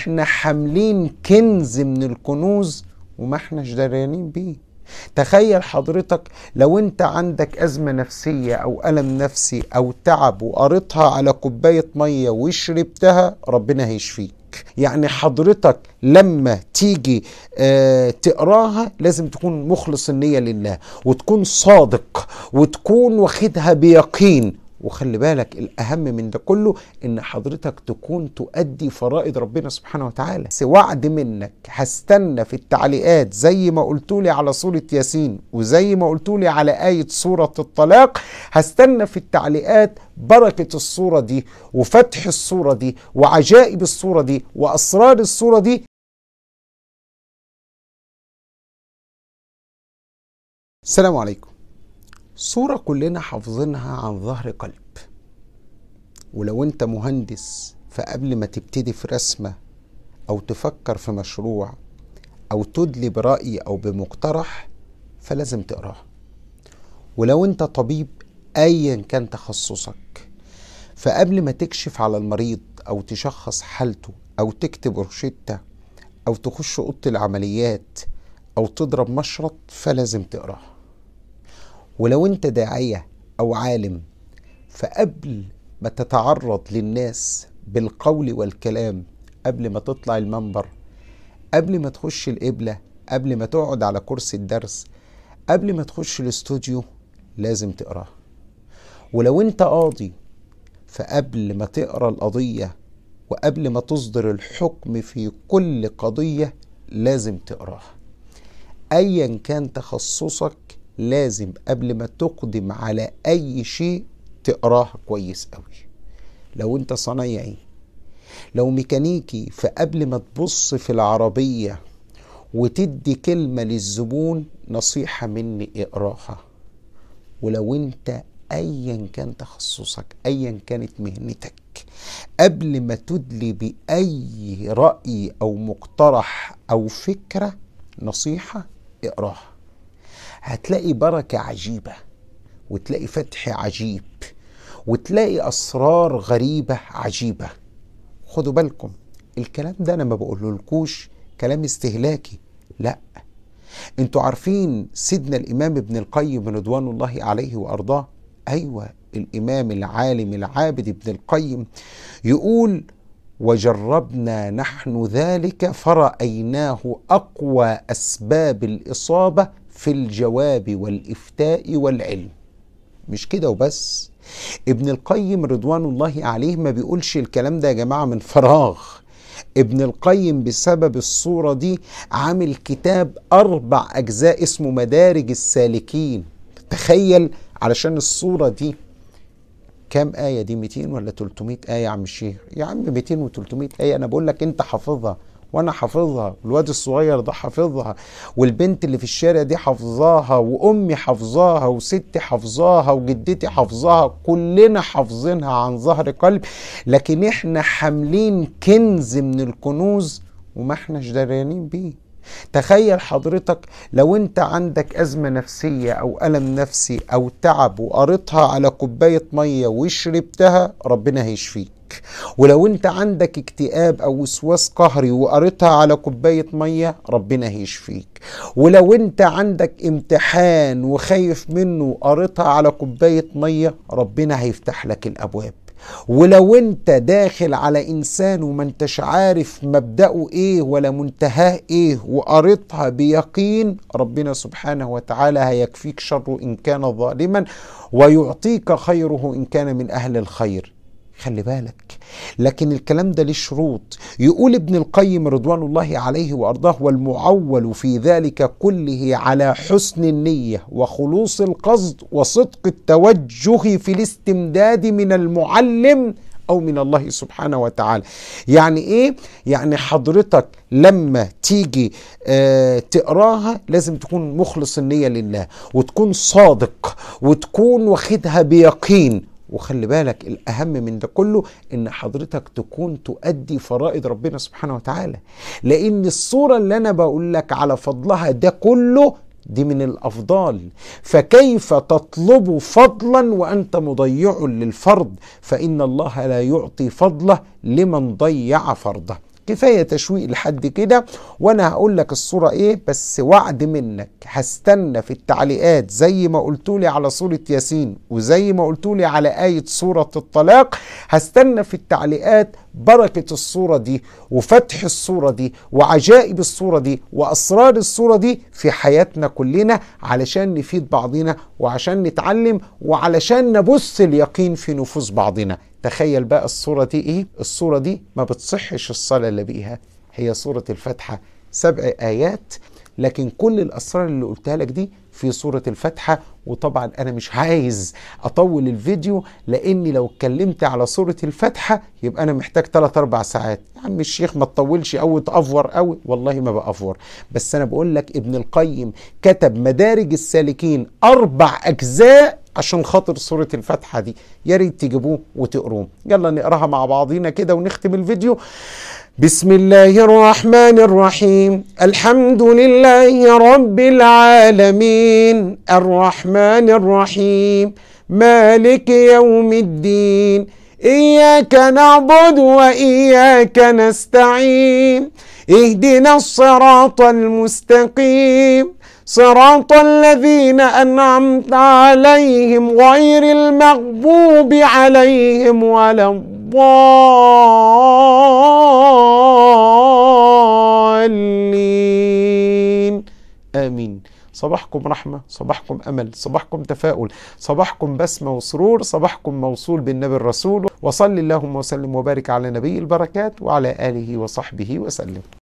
احنا حاملين كنز من الكنوز وما احناش دريانين بيه تخيل حضرتك لو انت عندك ازمه نفسيه او الم نفسي او تعب وقريتها على كوبايه ميه وشربتها ربنا هيشفيك يعني حضرتك لما تيجي اه تقراها لازم تكون مخلص النيه لله وتكون صادق وتكون واخدها بيقين وخلي بالك الاهم من ده كله ان حضرتك تكون تؤدي فرائض ربنا سبحانه وتعالى بس وعد منك هستنى في التعليقات زي ما قلتولي على سورة ياسين وزي ما قلتولي على آية سورة الطلاق هستنى في التعليقات بركة الصورة دي وفتح الصورة دي وعجائب الصورة دي وأسرار الصورة دي السلام عليكم صورة كلنا حافظينها عن ظهر قلب ولو انت مهندس فقبل ما تبتدي في رسمة او تفكر في مشروع او تدلي برأي او بمقترح فلازم تقراها ولو انت طبيب ايا كان تخصصك فقبل ما تكشف على المريض او تشخص حالته او تكتب روشتة او تخش اوضه العمليات او تضرب مشرط فلازم تقراها ولو انت داعيه او عالم فقبل ما تتعرض للناس بالقول والكلام قبل ما تطلع المنبر قبل ما تخش القبله قبل ما تقعد على كرسي الدرس قبل ما تخش الاستوديو لازم تقراه ولو انت قاضي فقبل ما تقرا القضيه وقبل ما تصدر الحكم في كل قضيه لازم تقراها ايا كان تخصصك لازم قبل ما تقدم على اي شيء تقراها كويس قوي لو انت صنايعي لو ميكانيكي فقبل ما تبص في العربية وتدي كلمة للزبون نصيحة مني اقراها ولو انت ايا كان تخصصك ايا كانت مهنتك قبل ما تدلي باي رأي او مقترح او فكرة نصيحة اقراها هتلاقي بركة عجيبة وتلاقي فتح عجيب وتلاقي أسرار غريبة عجيبة خدوا بالكم الكلام ده أنا ما بقولهولكوش كلام استهلاكي لا انتوا عارفين سيدنا الإمام ابن القيم رضوان الله عليه وأرضاه أيوة الإمام العالم العابد ابن القيم يقول وجربنا نحن ذلك فرأيناه أقوى أسباب الإصابة في الجواب والإفتاء والعلم مش كده وبس ابن القيم رضوان الله عليه ما بيقولش الكلام ده يا جماعة من فراغ ابن القيم بسبب الصورة دي عامل كتاب أربع أجزاء اسمه مدارج السالكين تخيل علشان الصورة دي كام آية دي 200 ولا 300 آية يا عم الشيخ يا عم 200 و300 آية أنا بقول لك أنت حافظها وانا حافظها والواد الصغير ده حافظها والبنت اللي في الشارع دي حافظاها وامي حافظاها وستي حافظاها وجدتي حافظاها كلنا حافظينها عن ظهر قلب لكن احنا حاملين كنز من الكنوز وما احناش دريانين بيه تخيل حضرتك لو انت عندك ازمه نفسيه او الم نفسي او تعب وقريتها على كوبايه ميه وشربتها ربنا هيشفيك ولو انت عندك اكتئاب او وسواس قهري وقريتها على كوبايه ميه ربنا هيشفيك ولو انت عندك امتحان وخايف منه وقريتها على كوبايه ميه ربنا هيفتح لك الابواب ولو انت داخل على انسان وما انتش عارف مبدأه ايه ولا منتهاه ايه وقريتها بيقين ربنا سبحانه وتعالى هيكفيك شره ان كان ظالما ويعطيك خيره ان كان من اهل الخير خلي بالك لكن الكلام ده ليه شروط يقول ابن القيم رضوان الله عليه وارضاه والمعول في ذلك كله على حسن النيه وخلوص القصد وصدق التوجه في الاستمداد من المعلم او من الله سبحانه وتعالى يعني ايه يعني حضرتك لما تيجي آه تقراها لازم تكون مخلص النيه لله وتكون صادق وتكون واخدها بيقين وخلي بالك الاهم من ده كله ان حضرتك تكون تؤدي فرائض ربنا سبحانه وتعالى لان الصوره اللي انا بقول لك على فضلها ده كله دي من الافضال فكيف تطلب فضلا وانت مضيع للفرض فان الله لا يعطي فضله لمن ضيع فرضه كفايه تشويق لحد كده وانا هقول لك الصوره ايه بس وعد منك هستنى في التعليقات زي ما قلتولي على سوره ياسين وزي ما قلتولي على ايه سوره الطلاق هستنى في التعليقات بركه الصوره دي وفتح الصوره دي وعجائب الصوره دي واسرار الصوره دي في حياتنا كلنا علشان نفيد بعضنا وعشان نتعلم وعلشان نبث اليقين في نفوس بعضنا تخيل بقى الصورة دي ايه الصورة دي ما بتصحش الصلاة اللي بيها هي صورة الفاتحة سبع آيات لكن كل الأسرار اللي قلتها لك دي في سورة الفاتحة وطبعا أنا مش عايز أطول الفيديو لأني لو اتكلمت على سورة الفاتحة يبقى أنا محتاج 3 أربع ساعات يا عم الشيخ ما تطولش أو تأفور أوي والله ما بأفور بس أنا بقول لك ابن القيم كتب مدارج السالكين أربع أجزاء عشان خاطر سورة الفاتحة دي يا ريت تجيبوه وتقروه يلا نقراها مع بعضينا كده ونختم الفيديو بسم الله الرحمن الرحيم الحمد لله رب العالمين الرحمن الرحيم مالك يوم الدين إياك نعبد وإياك نستعين اهدنا الصراط المستقيم صراط الذين أنعمت عليهم غير المغضوب عليهم ولا الضالين آمين صباحكم رحمة صباحكم أمل صباحكم تفاؤل صباحكم بسمة وسرور صباحكم موصول بالنبي الرسول وصل اللهم وسلم وبارك على نبي البركات وعلى آله وصحبه وسلم